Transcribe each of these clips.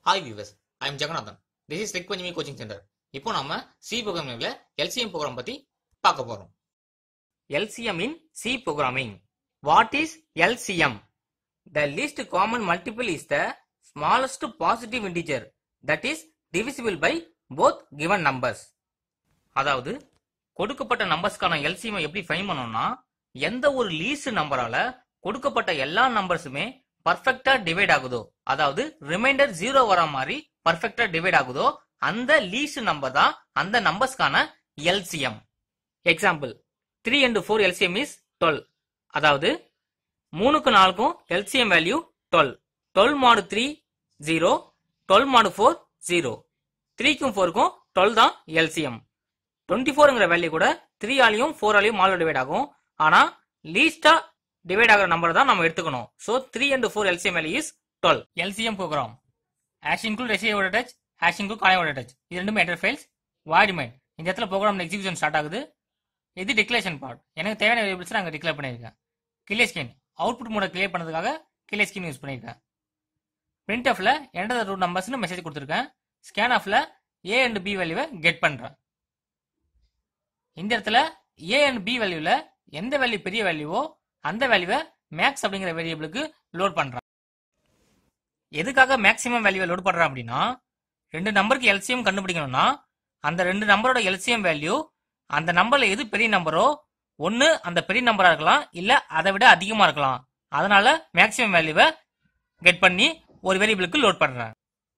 hi viewers I am Jeganathan this is ரிக் பஞ்சுமி coaching centre இப்போ நம்ம சி ப்ரோக்ராமிங்ல எல்சிஎம் ப்ரோக்ராம் பத்தி பார்க்க போறோம் LCM in C programming what is LCM the least common multiple is the smallest positive integer that is divisible by both given numbers அதாவது கொடுக்கப்பட்ட நம்பர்ஸ்க்கான எல்சிஎம் எப்படி ஃபைன் பண்ணோம்னா எந்த ஒரு லீஸ்ட் நம்பரால கொடுக்கப்பட்ட எல்லா நம்பர்ஸுமே பர்ஃபெக்டா டிவைட் ஆகுதோ அதாவது ரிமைண்டர் ஜீரோ வர மாதிரி பர்ஃபெக்டா டிவைட் ஆகுதோ அந்த லீஸ்ட் நம்பர் தான் அந்த நம்பர்ஸ்க்கான LCM example three and four LCM is twelve அதாவது மூணுக்கு நாலுக்கும் LCM value twelve twelve mod three zero twelve mod four zero த்ரீக்கும் ஃபோருக்கும் டுவெல் தான் எல்சிஎம் டுவெண்ட்டி ஃபோருங்கிற வேல்யூ கூட த்ரீ ஆலையும் ஃபோர் ஆலையும் மால டிவைட் ஆகும் ஆனா லீஸ்டா டிவைட் ஆகிற நம்பர் தான் நம்ம எடுத்துக்கணும் so three and four LCM value is twelve LCM program hash include ரெசிவோட டச் ஹேஷ் இன்க்ளூட் காலையோட டச் இது ரெண்டுமே என்டர் ஃபைல்ஸ் வாய்ட் மைண்ட் இந்த இடத்துல ப்ரோக்ராம் எக்ஸிகூஷன் ஸ்டார்ட் ஆகுது இது டிக்ளேஷன் பார்ட் எனக்கு தேவையான வேரியபிள்ஸ் நான் டிக்ளேர் பண்ணியிருக்கேன் கிளியர் ஸ்கின் அவுட்புட் மோட கிளியர் பண்ணதுக்காக கிளியர் ஸ்கின் யூஸ் பண்ணியிருக்கேன் பிரிண்ட் ஆஃப்ல எண்டர் ரூட் நம்பர்ஸ்னு மெசேஜ் கொடுத்துருக்கேன் ஸ்கேன் ஆஃப்ல ஏ அண்ட் பி வேல்யூவை கெட் பண்றேன் இந்த இடத்துல ஏ அண்ட் பி வேல்யூல எந்த வேல்யூ பெரிய வேல்யூவோ அந்த வேல்யூவை மேக்ஸ் அப்படிங்கிற வேரியபிளுக்கு லோட் பண்றேன் எதுக்காக மேக்ஸிமம் வேல்யூவை லோட் பண்றேன் அப்படின்னா ரெண்டு நம்பருக்கு எல்சிஎம் கண்டுபிடிக்கணும்னா அந்த ரெண்டு நம்பரோட எல்சிஎம் வேல்யூ அந்த நம்பர்ல எது பெரிய நம்பரோ ஒன்னு அந்த பெரிய நம்பரா இருக்கலாம் இல்ல அதை விட அதிகமா இருக்கலாம் அதனால மேக்ஸிமம் வேல்யூவை கெட் பண்ணி ஒரு வேரியபிளுக்கு லோட் பண்றேன்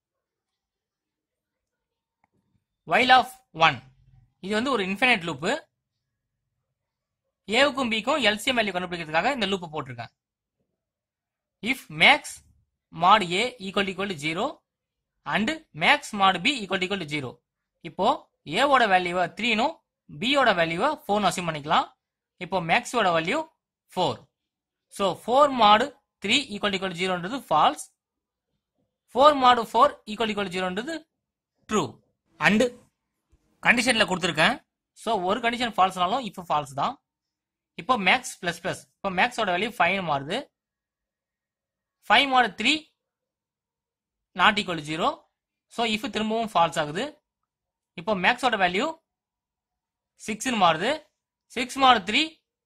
வைல் ஆஃப் ஒன் இது வந்து ஒரு இன்ஃபினைட் லூப்பு ஏவுக்கும் பிக்கும் எல்சிஎம் வேல்யூ கண்டுபிடிக்கிறதுக்காக இந்த லூப் போட்டிருக்கேன் if max mod A equal equal zero and max mod B equal equal zero இப்போ ஏவோட வேல்யூவை த்ரீனும் பியோட வேல்யூவை ஃபோர்னு அசியூம் பண்ணிக்கலாம் இப்போ மேக்ஸோட value four so four mod three equal equal ஜீரோன்றது false four mod four equal equal ஜீரோன்றது ட்ரூ அண்டு கண்டிஷன்ல கொடுத்துருக்கேன் ஸோ ஒரு கண்டிஷன் ஃபால்ஸ்னாலும் இப்போ ஃபால்ஸ் தான் இப்போ மேக்ஸ் பிளஸ் பிளஸ் இப்போ மேக்ஸோட வேல்யூ ஃபைவ் மாறுது five mod three not equal zero so if திரும்பவும் ஃபால்ஸ் ஆகுது இப்போ மேக்ஸோட வேல்யூ சிக்ஸ்னு மாறுது six mod three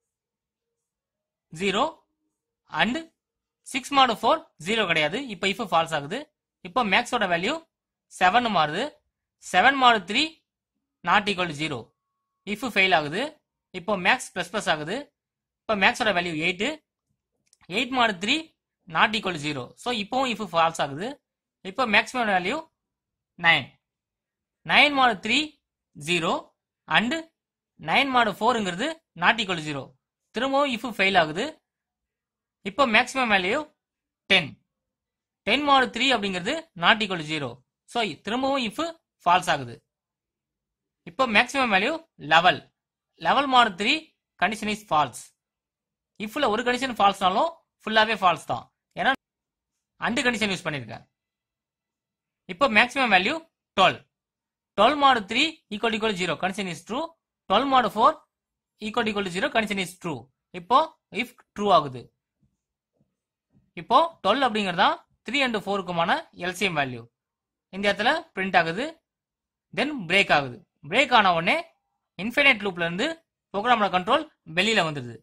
zero and six mod four zero கிடையாது இப்போ இஃப் ஃபால்ஸ் ஆகுது இப்போ மேக்ஸோட வேல்யூ செவன் மாறுது seven mod three not equal zero if fail ஆகுது இப்போ மேக்ஸ் பிளஸ் பிளஸ் ஆகுது இப்போ மேக்ஸோட value eight eight mod three not equal zero so இப்போவும் இஃப் ஃபால்ஸ் ஆகுது இப்போ maximum value nine nine mod three zero and nine mod ஃபோருங்கிறது not equal zero திரும்பவும் இஃப் ஃபெயில் ஆகுது இப்போ maximum value ten ten mod three அப்படிங்கிறது not equal zero so திரும்பவும் if false ஆகுது இப்போ maximum value eleven eleven mod three condition is false இஃப்ல ஒரு கண்டிஷன் ஃபால்ஸ்னாலும் ஃபுல்லாவே ஃபால்ஸ் தான் ஏன்னா அண்டு கண்டிஷன் யூஸ் பண்ணிருக்கேன் இப்போ maximum value twelve twelve mod three equal equal zero condition is true twelve mod four equal equal zero condition is true இப்போ if true ஆகுது இப்போ டுவெல் அப்படிங்கிறதா த்ரீ அண்ட் ஃபோருக்குமான எல்சிஎம் வேல்யூ இந்த இடத்துல print ஆகுது தென் பிரேக் ஆகுது பிரேக் ஆன உடனே இன்ஃபினைட் லூப்ல இருந்து ப்ரோக்ராமோட கண்ட்ரோல் வெளியில வந்துடுது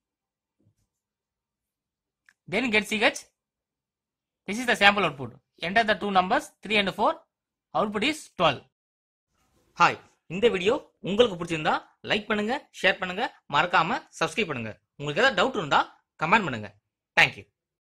then get C H this is the sample output enter the two numbers three and four output is twelve hi இந்த வீடியோ உங்களுக்கு பிடிச்சிருந்தா லைக் பண்ணுங்க ஷேர் பண்ணுங்க மறக்காம சப்ஸ்கிரைப் பண்ணுங்க உங்களுக்கு ஏதாவது டவுட் இருந்தா கமெண்ட் பண்ணுங்க தேங்க்யூ